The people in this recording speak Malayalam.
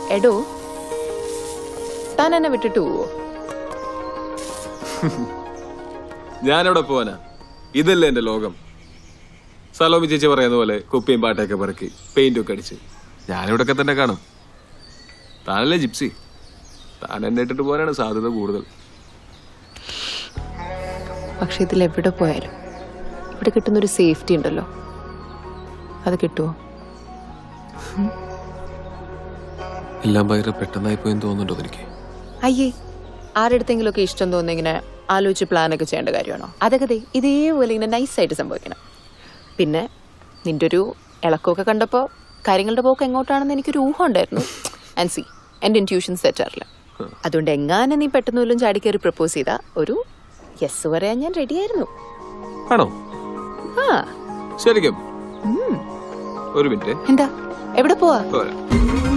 എടോ താൻ എന്നെ വിട്ടിട്ട് പോവോ ഞാനെവിടെ പോവാനാ ഇതല്ലേ എന്റെ ലോകം സലോമി ചേച്ചി പറയുന്ന പോലെ കുപ്പിയും പാട്ടയൊക്കെ പറക്കി പെയിന്റും ഒക്കെ അടിച്ച് ഞാനിവിടൊക്കെ തന്നെ കാണും താനല്ലേ ജിപ്സി താൻ എന്നെ ഇട്ടിട്ട് പോകാനാണ് സാധ്യത കൂടുതൽ പക്ഷെ ഇതിൽ എവിടെ പോയാലും ഇവിടെ കിട്ടുന്നൊരു സേഫ്റ്റി ഉണ്ടല്ലോ അത് കിട്ടുമോ എല്ലാം ഭയങ്കര പെട്ടെന്നായി പോയെന്ന് തോന്നുന്നുണ്ടോ എനിക്ക് അയ്യേ ആരുടെടുത്തെങ്കിലും ഒക്കെ ഇഷ്ടം തോന്നുന്ന ഇങ്ങനെ ആലോചിച്ച് പ്ലാനൊക്കെ ചെയ്യേണ്ട കാര്യമാണോ അതൊക്കെ ദേ ഇതേപോലെ ഇങ്ങനെ നൈസായിട്ട് സംഭവിക്കണം പിന്നെ നിന്റെ ഒരു ഇളക്കമൊക്കെ കണ്ടപ്പോൾ കാര്യങ്ങളുടെ പോക്ക് എങ്ങോട്ടാണെന്ന് എനിക്കൊരു ഊഹം ഉണ്ടായിരുന്നു ആൻഡ് സി എൻ്റെ ഇൻറ്റ്യൂഷൻസ് തെറ്റാറില്ല അതുകൊണ്ട് എങ്ങാനും നീ പെട്ടെന്ന് വല്ലതും ചാടിക്കയറി പ്രപ്പോസ് ചെയ്താ ഒരു യെസ് പറയാൻ ഞാൻ റെഡിയായിരുന്നു ആണോ ആ ശരിക്കും ഒരു മിനിറ്റ് എന്താ എവിടെ പോവാ പോരാ